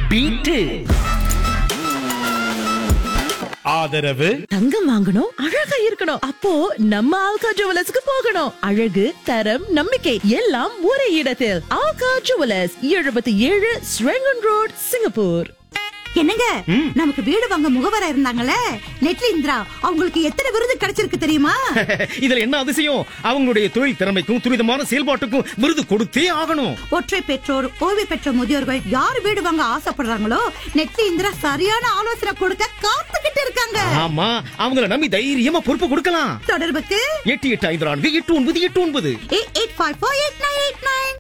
beat ஆதரவு தங்கம் வாங்கணும் அழகா இருக்கணும் அப்போ நம்ம ஆல்கா ஜுவலர்ஸ்க்கு போகணும் அழகு தரம் நம்பிக்கை எல்லாம் ஒரே இடத்தில் ஆல்கா ஜுவலர்ஸ் எழுபத்தி ஏழு ஸ்ரெங்கன் ரோட் சிங்கப்பூர் என்னங்க நமக்கு வீடு வாங்க முகவரா இருந்தாங்கல்ல நெட்லி இந்திரா அவங்களுக்கு எத்தனை விருது கிடைச்சிருக்கு தெரியுமா இதுல என்ன அதிசயம் அவங்களுடைய தொழில் திறமைக்கும் துரிதமான செயல்பாட்டுக்கும் விருது கொடுத்தே ஆகணும் ஒற்றை பெற்றோர் ஓய்வு பெற்ற முதியோர்கள் யார் வீடு வாங்க ஆசைப்படுறாங்களோ நெட்லி இந்திரா சரியான ஆலோசனை கொடுக்க காத்துக்கிட்டு இருக்காங்க ஆமா அவங்கள நம்பி தைரியமா பொறுப்பு கொடுக்கலாம் தொடர்புக்கு எட்டு எட்டு ஐந்து நான்கு எட்டு ஒன்பது எட்டு ஒன்பது eight eight five four eight nine eight nine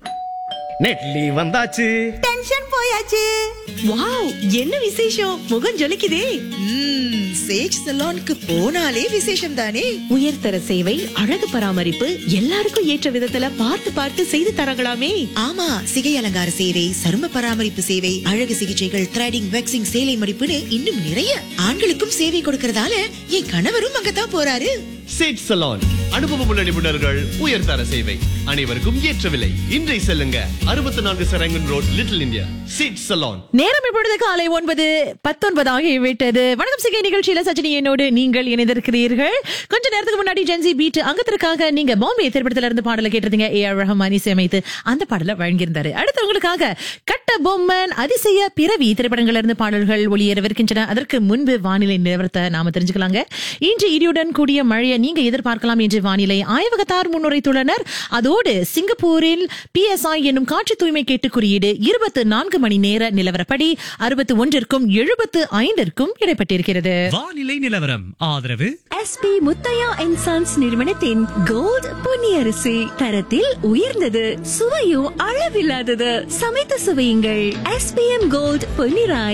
நெட்லி வந்தாச்சு டென்ஷன் போயாச்சு வாவ் என்ன விசேஷம் முகம் ஜொலிக்குதே ம்ம், சேஜ் சலோனுக்கு போனாலே விசேஷம் தானே உயர்தர சேவை அழகு பராமரிப்பு எல்லாருக்கும் ஏற்ற விதத்துல பார்த்து பார்த்து செய்து தரங்களாமே ஆமா சிகை அலங்கார சேவை சரும பராமரிப்பு சேவை அழகு சிகிச்சைகள் த்ரெடிங் வேக்சிங் சேலை மடிப்புன்னு இன்னும் நிறைய ஆண்களுக்கும் சேவை கொடுக்கறதால என் கணவரும் அங்கதான் போறாரு சேட் சலான் அனுபவமுள்ள நிபுணர்கள் உயர்தர சேவை அனைவருக்கும் ஏற்ற விலை இன்றை செல்லுங்க அறுபத்தி நான்கு சரங்கன் ரோட் லிட்டில் இந்தியா சேட் சலான் நேரம் இப்பொழுது காலை ஒன்பது பத்தொன்பது ஆகிவிட்டது வணக்கம் சிகை நிகழ்ச்சியில சச்சினி என்னோடு நீங்கள் இணைந்திருக்கிறீர்கள் கொஞ்ச நேரத்துக்கு முன்னாடி ஜென்சி பீட் அங்கத்திற்காக நீங்க பாம்பே திரைப்படத்துல இருந்து பாடலை கேட்டிருந்தீங்க ஏ ஆர் ரஹ்மான் இசையமைத்து அந்த பாடலை வழங்கியிருந்தாரு அடுத்து உங்களுக்காக கட்ட பொம்மன் அதிசய பிறவி திரைப்படங்கள்ல இருந்து பாடல்கள் ஒளியேறவிருக்கின்றன அதற்கு முன்பு வானிலை நிலவரத்தை நாம தெரிஞ்சுக்கலாங்க இன்று இடியுடன் கூடிய மழையை நீங்க எதிர்பார்க்கலாம் என்று வானிலை ஆய்வகத்தார் முன்னுரைத்துள்ளனர் அதோடு சிங்கப்பூரில் பிஎஸ்ஐ என்னும் காற்று தூய்மை கேட்டு குறியீடு இருபத்தி நான்கு மணி நேர நிலவரப்படி அறுபத்தி ஒன்றிற்கும் எழுபத்து ஐந்திற்கும் இடைப்பட்டிருக்கிறது வானிலை நிலவரம் ஆதரவு எஸ்பி முத்தையா அண்ட் சன்ஸ் நிறுவனத்தின் கோல்ட் பொன்னியரிசி தரத்தில் உயர்ந்தது சுவையும் அளவில்லாதது சமைத்து சுவையுங்கள் எஸ்பிஎம் கோல்ட் பொன்னிராய்